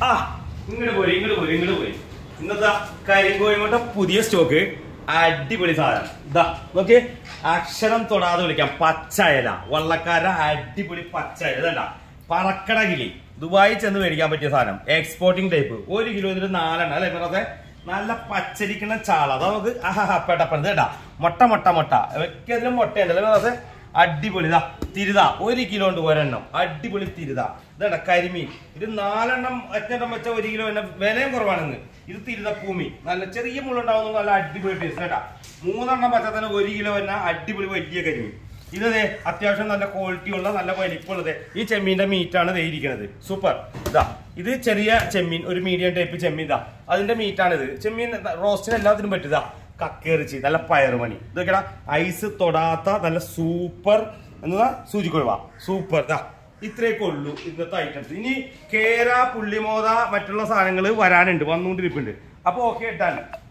ആ ഇങ്ങോട്ട് പോരി ഇങ്ങോട്ട് പോരി ഇങ്ങോട്ട് പോരി ഇന്നത്തെ കരിങ്കോഴിമുട്ട പുതിയ സ്റ്റോക്ക് അടിപൊളി സാധനം ഇതാ നോക്കിയേ അക്ഷരം തൊടാതെ വിളിക്കാം പച്ചയല വള്ളക്കാര അടിപൊളി പച്ചയല ഇതല്ല പറക്കട കിളി ദുബായി ചെന്ന് മേടിക്കാൻ പറ്റിയ സാധനം എക്സ്പോർട്ടിംഗ് ടൈപ്പ് ഒരു കിലോ ഇതിൽ നാലെണ്ണം അല്ലെ വെറുതെ നല്ല പച്ചരിക്കണ ചാള അത് നമുക്ക് ആഹാ പെട്ടപ്പണത് കേട്ടാ മുട്ട മുട്ട മുട്ട വെക്കതിലും മുട്ടയുണ്ടല്ലോ വെറുതെ അടിപൊളി ഇതാ തിരുത ഒരു കിലോ ഉണ്ട് ഒരെണ്ണം അടിപൊളി തിരുത ഇതാ കരിമീൻ ഇത് നാലെണ്ണം എട്ടെണ്ണം വെച്ച ഒരു കിലോ തന്നെ വിലയും കുറവാണെന്ന് ഇത് തിരുതപ്പൂമി നല്ല ചെറിയ മുള്ളുണ്ടാവുന്ന നല്ല അടിപൊളി ടേസ്റ്റ് കേട്ടാ മൂന്നെണ്ണം വെച്ചാൽ തന്നെ ഒരു കിലോ തന്നെ അടിപൊളി വലിയ കരിമീൻ ഇത് ദേ അത്യാവശ്യം നല്ല ക്വാളിറ്റി ഉള്ള നല്ല വലിപ്പമുള്ളത് ഈ ചെമ്മീന്റെ മീറ്റാണ് ദേ ഇരിക്കുന്നത് സൂപ്പർ ഇതാ ഇത് ചെറിയ ചെമ്മീൻ ഒരു മീഡിയം ടൈപ്പ് ചെമ്മീൻ ഇതാ അതിന്റെ മീറ്റാണ് ഇത് ചെമ്മീൻ റോസ്റ്റിന് എല്ലാത്തിനും പറ്റുക കക്കേറിച്ച് നല്ല പയറുമണി ഇതൊക്കെടാ ഐസ് തൊടാത്ത നല്ല സൂപ്പർ എന്നതാ സൂചിക്കൊഴുവ സൂപ്പർ ദാ ഇത്രയൊക്കെ ഉള്ളൂ ഇന്നത്തെ ഐറ്റംസ് ഇനി കേര പുള്ളിമോത മറ്റുള്ള സാധനങ്ങൾ വരാനുണ്ട് വന്നുകൊണ്ടിരിപ്പുണ്ട് അപ്പൊ ഓക്കെ ഇട്ടാണ്